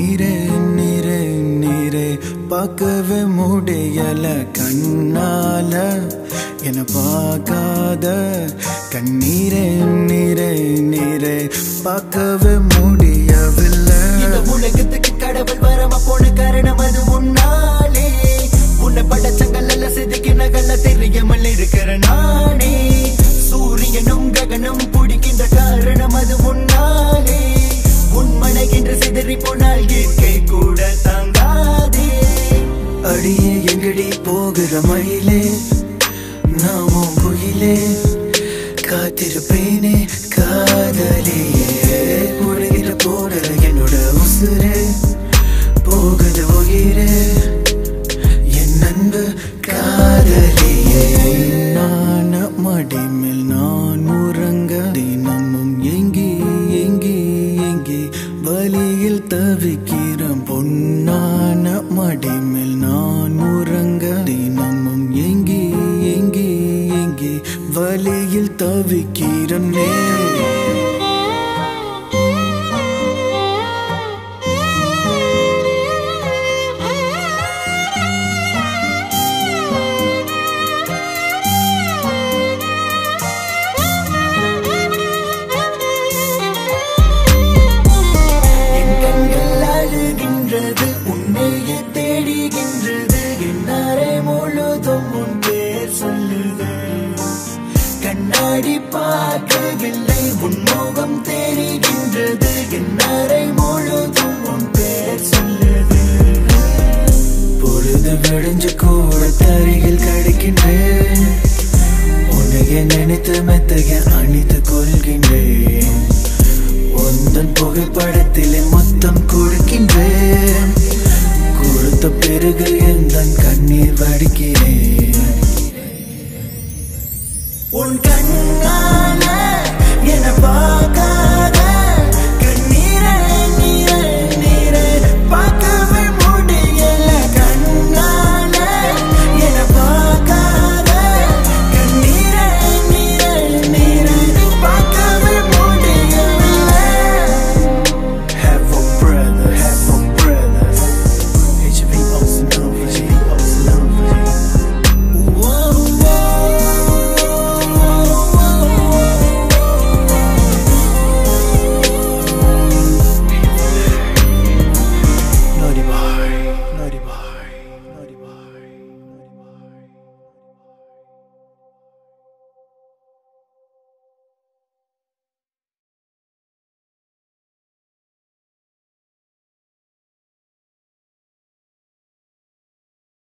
கண்ணீரே நீரே நீரே பார்க்கவே முடியல கண்ணால என பார்க்காத கண்ணீரே நீரே நீரே பார்க்கவே முடியவில்லை இந்த உலகத்துக்கு கடவுள் வரம போன காரணம் அது உன்னாலே உன்னை படைச்சங்கள் எல்லாம் செதுக்கி நகல்ல தெரியாமல் இருக்கிற நானே சூரியனும் ககனும் பிடிக்கின்ற காரணம் அது உன்னாலே உன்மனைகின்ற சிதறி போனால் இயற்கை கூட தாங்காதே அடியே எங்கடி போகிற மயிலே நாமும் குயிலே காத்திருப்பேனே காதலியே உலகில போற என்னோட உசுரே போகுது உயிரே என் அன்பு காதலியே நான மடிமேல் நான் உறங்க தினமும் எங்கி எங்கி எங்கி வலியில் தவிக்கிறேன் பொன்னான மடிமேல் நான் உறங்க தினமும் எங்கி எங்கி எங்கி வலியில் தவிக்கிறேன் என் கண்கள் அழுகின்றது உன்னையே தேடுகின்றது என் அறை முழுதும் உன் பேர் சொல்லுது கண்ணாடி பார்க்கவில்லை உன் முகம் தெரிகின்றது என் அறை முழுதும் உன் பேர் சொல்லுது பொழுது விடிஞ்சு கூட தருகில் கிடைக்கின்றேன் உன்னையே நினைத்து மெத்தைய